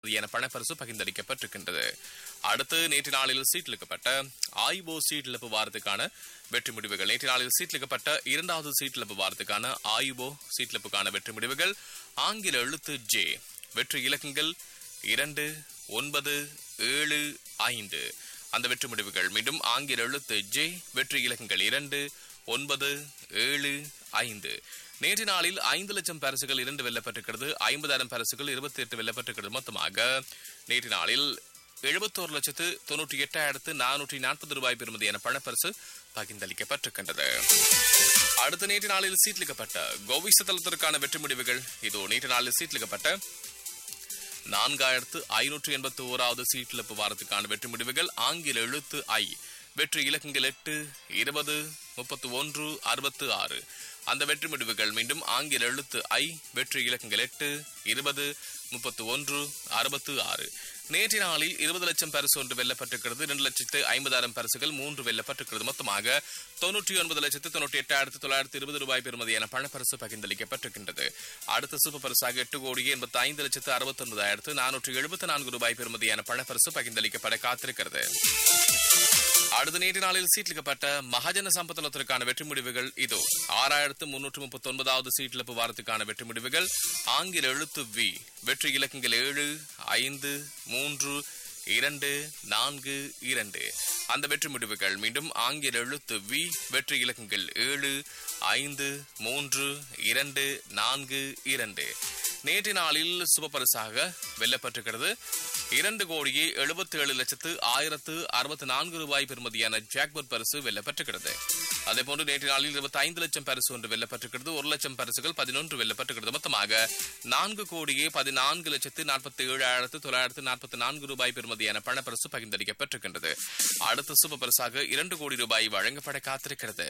என பணப்பரிசு பகிர்ந்தளிக்கப்பட்டிருக்கின்றது அடுத்து நேற்று நாளில் சீட்டிலிக்கப்பட்ட ஆய்வோ சீட்டிழப்பு வாரத்துக்கான வெற்றி முடிவுகள் நேற்று நாளில் சீட்டிலிக்கப்பட்ட இரண்டாவது சீட்டிழப்பு வாரத்துக்கான ஆய்வோ சீட்டிழப்புக்கான வெற்றி முடிவுகள் ஆங்கில எழுத்து ஜே வெற்றி இலக்கங்கள் இரண்டு ஒன்பது ஏழு ஐந்து அந்த வெற்றி முடிவுகள் மீண்டும் ஆங்கில எழுத்து ஜே வெற்றி இலக்கங்கள் இரண்டு ஒன்பது ஏழு ஐந்து நேற்று நாளில் ஐந்து லட்சம் பரிசுகள் இரண்டு வெல்லப்பட்டிருக்கிறது ஐம்பதாயிரம் பரிசுகள் இருபத்தி எட்டு வெல்லப்பட்டிருக்கிறது மொத்தமாக நேற்று நாளில் எழுபத்தோரு லட்சத்து தொன்னூற்றி எட்டாயிரத்து நானூற்றி நாற்பது ரூபாய் பெறுமதி என பணப்பரிசு பகிர்ந்தளிக்கப்பட்டிருக்கின்றது அடுத்த நேற்று நாளில் சீட்லிக்கப்பட்ட கோவிச தளத்திற்கான வெற்றி முடிவுகள் இதோ நேற்று நாளில் சீட்லிக்கப்பட்ட நான்காயிரத்து ஐநூற்று எண்பத்தி ஓராவது சீட்டிழப்பு வாரத்துக்கான வெற்றி முடிவுகள் ஆங்கில எழுத்து ஐ வெற்றி இலக்கங்கள் எட்டு இருபது முப்பத்து ஒன்று அறுபத்து ஆறு அந்த வெற்றி முடிவுகள் மீண்டும் ஆங்கில எழுத்து ஐ வெற்றி இலக்கங்கள் எட்டு இருபது முப்பத்து ஒன்று அறுபத்து ஆறு நேற்று நாளில் இருபது லட்சம் பரிசு ஒன்று வெல்லப்பட்டிருக்கிறது இரண்டு லட்சத்து ஐம்பதாயிரம் பரிசுகள் மூன்று வெல்லப்பட்டிருக்கிறது மொத்தமாக தொன்னூற்றி ஒன்பது லட்சத்து தொன்னூற்றி எட்டாயிரத்து தொள்ளாயிரத்து இருபது ரூபாய் பெறுமதியான பணப்பரிசு பகிர்ந்தளிக்கப்பட்டிருக்கின்றது அடுத்த சூப்பர் பரிசாக எட்டு கோடியே எண்பத்தி ஐந்து லட்சத்து அறுபத்தி ஒன்பதாயிரத்து நானூற்றி எழுபத்தி நான்கு ரூபாய் பெறுமதியான பணப்பரிசு பகிர்ந்தளிக்கப்பட காத்திருக்கிறது அடுத்த நேற்று நாளில் சீட்லிக்கப்பட்ட மகாஜன சம்பத்தலத்திற்கான வெற்றி முடிவுகள் இதோ ஆறாயிரத்து முன்னூற்று முப்பத்தி ஒன்பதாவது சீட்டிழப்பு வாரத்துக்கான வெற்றி முடிவுகள் ஆங்கில எழுத்து வி வெற்றி இலக்கங்கள் ஏழு ஐந்து மூன்று இரண்டு நான்கு இரண்டு அந்த வெற்றி முடிவுகள் மீண்டும் ஆங்கில எழுத்து வி வெற்றி இலக்கங்கள் ஏழு ஐந்து மூன்று இரண்டு நான்கு இரண்டு நேற்று நாளில் சுபபரிசாக வெல்லப்பட்டிருக்கிறது இரண்டு கோடியே எழுபத்தி ஏழு லட்சத்து ஆயிரத்து அறுபத்தி நான்கு ரூபாய் பெறுமதியான ஜாக்போர்ட் பரிசு வெல்லப்பட்டிருக்கிறது அதே போன்று நேற்று நாளில் இருபத்தி ஐந்து லட்சம் பரிசு ஒன்று வெல்லப்பட்டிருக்கிறது ஒரு லட்சம் பரிசுகள் பதினொன்று வெல்லப்பட்டிருக்கிறது மொத்தமாக நான்கு கோடியே பதினான்கு லட்சத்து நாற்பத்தி ஏழாயிரத்து தொள்ளாயிரத்து நாற்பத்தி நான்கு ரூபாய் பெறுமதியான பணப்பரிசு பகிர்ந்தளிக்கப்பட்டிருக்கின்றது அடுத்த சுப பரிசாக இரண்டு கோடி ரூபாய் வழங்கப்பட காத்திருக்கிறது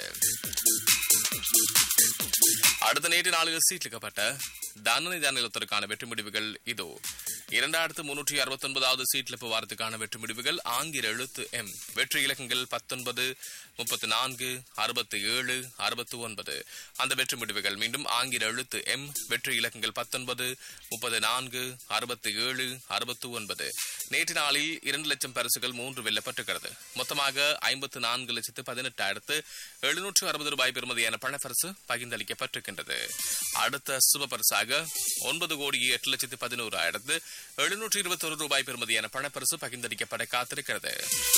அடுத்த நேற்று நாளில் சீட்லிக்கப்பட்ட தனநிதான நிலத்திற்கான வெற்றி முடிவுகள் இதோ இரண்டாயிரத்து முன்னூற்றி அறுபத்தி ஒன்பதாவது சீட்லிப்பு வாரத்துக்கான வெற்றி முடிவுகள் ஆங்கில எழுத்து எம் வெற்றி இலக்கங்கள் பத்தொன்பது முப்பத்தி நான்கு அறுபத்தி ஏழு அறுபத்தி ஒன்பது அந்த வெற்றி முடிவுகள் மீண்டும் ஆங்கில எழுத்து எம் வெற்றி இலக்கங்கள் பத்தொன்பது முப்பது நான்கு அறுபத்தி ஏழு அறுபத்தி ஒன்பது நேற்று நாளில் இரண்டு லட்சம் பரிசுகள் மூன்று வெல்லப்பட்டிருக்கிறது மொத்தமாக ஐம்பத்து நான்கு லட்சத்து பதினெட்டாயிரத்து எழுநூற்று அறுபது ரூபாய் பெறுமதியான பணப்பரிசு பகிர்ந்தளிக்கப்பட்டிருக்கின்றது அடுத்த சுப பரிசாக ஒன்பது கோடி எட்டு லட்சத்து பதினோராயிரத்து எழுநூற்று இருபத்தொரு ரூபாய் பெறுமதியான பணப்பரிசு பகிர்ந்தளிக்கப்பட காத்திருக்கிறது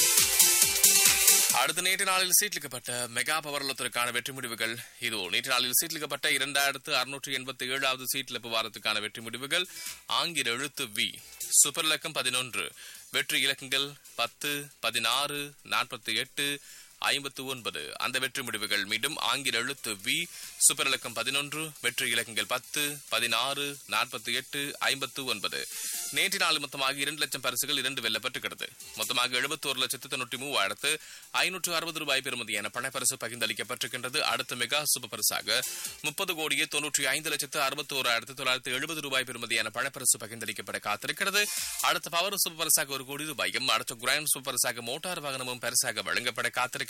அடுத்த நேற்று நாளில் சீட்லிக்கப்பட்ட மெகா பவர்லத்திற்கான வெற்றி முடிவுகள் இதோ நேற்று நாளில் சீட்லிக்கப்பட்ட இரண்டாயிரத்து அறுநூற்று எண்பத்தி ஏழாவது சீட்லிப்பு வாரத்துக்கான வெற்றி முடிவுகள் ஆங்கில எழுத்து வி சூப்பர் இலக்கம் பதினொன்று வெற்றி இலக்கங்கள் பத்து பதினாறு நாற்பத்தி எட்டு ஐம்பத்து ஒன்பது அந்த வெற்றி முடிவுகள் மீண்டும் ஆங்கில எழுத்து வி சூப்பர் இலக்கம் பதினொன்று வெற்றி இலக்கங்கள் பத்து பதினாறு நாற்பத்தி எட்டு ஐம்பத்து ஒன்பது நேற்று நாள் மொத்தமாக இரண்டு லட்சம் பரிசுகள் இரண்டு வெல்லப்பட்டிருக்கிறது மொத்தமாக எழுபத்தோரு லட்சத்து தொண்ணூற்றி மூவாயிரத்து ஐநூற்று அறுபது ரூபாய் பெறுமதியான பணப்பரிசு பகிர்ந்தளிக்கப்பட்டிருக்கின்றது அடுத்த மெகா சூப்பர் பரிசாக முப்பது கோடியே தொன்னூற்றி ஐந்து லட்சத்து அறுபத்தோராயிரத்து தொள்ளாயிரத்து எழுபது ரூபாய் பெறுமதியான பணப்பரிசு பகிர்ந்தளிக்கப்பட காத்திருக்கிறது அடுத்த பவர் சூப்பர் பரிசாக ஒரு கோடி ரூபாயும் அடுத்த கிராண்ட் சூப்பர் பரிசாக மோட்டார் வாகனமும் பரிசாக வழங்கப்பட காத்திருக்கிறது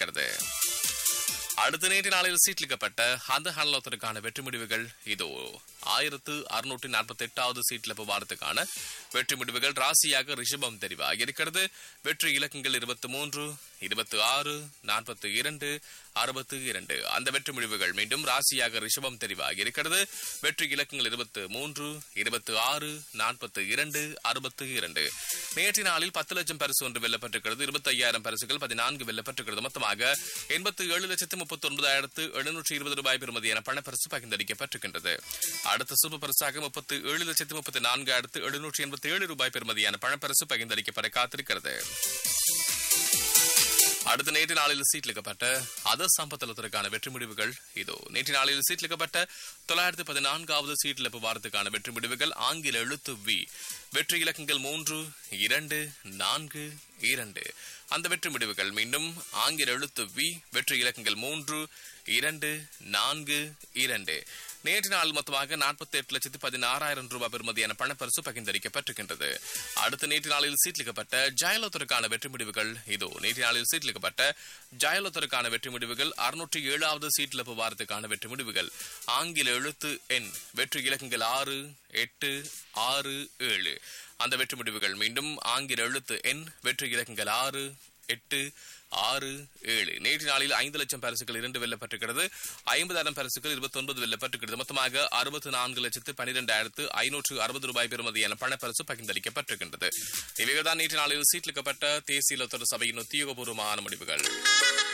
அடுத்த நேற்று நாளில் சீட்லிக்கப்பட்ட அந்த ஹன்லோத்திற்கான வெற்றி முடிவுகள் இதோ ஆயிரத்து அறுநூற்றி நாற்பத்தி எட்டாவது சீட்லிப்பு வாரத்துக்கான வெற்றி முடிவுகள் ராசியாக ரிஷபம் தெரிவாகி இருக்கிறது வெற்றி இலக்கங்கள் இருபத்தி மூன்று இருபத்தி ஆறு நாற்பத்தி இரண்டு அறுபத்தி இரண்டு அந்த வெற்றி முடிவுகள் மீண்டும் ராசியாக ரிஷபம் தெரிவாகி இருக்கிறது வெற்றி இலக்கங்கள் இருபத்து மூன்று இருபத்தி ஆறு நாற்பத்தி இரண்டு அறுபத்தி இரண்டு நேற்று நாளில் பத்து லட்சம் பரிசு ஒன்று வெல்லப்பட்டிருக்கிறது இருபத்தி ஐயாயிரம் பரிசுகள் பதினான்கு வெல்லப்பட்டிருக்கிறது மொத்தமாக எண்பத்தி ஏழு லட்சத்து முப்பத்தி ஒன்பதாயிரத்து எழுநூற்றி இருபது ரூபாய் பெறுமதியான பணப்பரிசு பகிர்ந்தளிக்கப்பட்டிருக்கின்றது அடுத்த சூப்பர் பரிசாக முப்பத்தி ஏழு லட்சத்து முப்பத்தி நான்காயிரத்து எழுநூற்றி எண்பத்தி ஏழு ரூபாய் பெறுமதியான பணப்பரிசு பகிர்ந்தளிக்கப்பட காத்திருக்கிறது அடுத்த நேற்று நாளில் சீட்லிக்கப்பட்ட அத சம்பத்தலத்திற்கான வெற்றி முடிவுகள் இதோ நேற்று நாளில் சீட்லிக்கப்பட்ட தொள்ளாயிரத்து பதினான்காவது சீட்டிழப்பு வாரத்துக்கான வெற்றி முடிவுகள் ஆங்கில எழுத்து வி வெற்றி இலக்கங்கள் மூன்று இரண்டு நான்கு இரண்டு அந்த வெற்றி முடிவுகள் மீண்டும் ஆங்கில எழுத்து வி வெற்றி இலக்கங்கள் மூன்று இரண்டு நான்கு இரண்டு நேற்று நாள் மொத்தமாக நாற்பத்தி எட்டு லட்சத்து பதினாறாயிரம் ரூபாய் பெறுமதியான பணப்பரிசு பகிர்ந்தளிக்கப்பட்டிருக்கின்றது அடுத்த நேற்று நாளில் சீட்லிக்கப்பட்ட ஜெயலலிதாவுக்கான வெற்றி முடிவுகள் இதோ நேற்று நாளில் சீட்லிக்கப்பட்ட ஜெயலலிதாவுக்கான வெற்றி முடிவுகள் அறுநூற்றி ஏழாவது சீட்டிழப்பு வாரத்துக்கான வெற்றி முடிவுகள் ஆங்கில எழுத்து எண் வெற்றி இலக்கங்கள் ஆறு எட்டு ஆறு ஏழு அந்த வெற்றி முடிவுகள் மீண்டும் ஆங்கில எழுத்து எண் வெற்றி இலக்கங்கள் ஆறு எட்டு ஆறு ஏழு நேற்று நாளில் ஐந்து லட்சம் பரிசுகள் இரண்டு வெல்லப்பட்டிருக்கிறது ஐம்பதாயிரம் பரிசுகள் இருபத்தி ஒன்பது வெல்லப்பட்டிருக்கிறது மொத்தமாக அறுபத்தி நான்கு லட்சத்து பனிரெண்டாயிரத்து ஐநூற்று அறுபது ரூபாய் பெறுமதியான பணப்பரிசு பகிர்ந்தளிக்கப்பட்டிருக்கின்றது இவைகள்தான் நேற்று நாளில் சீட்லிக்கப்பட்ட தேசிய லொத்தர் சபையின் உத்தியோகபூர்வமான முடிவுகள்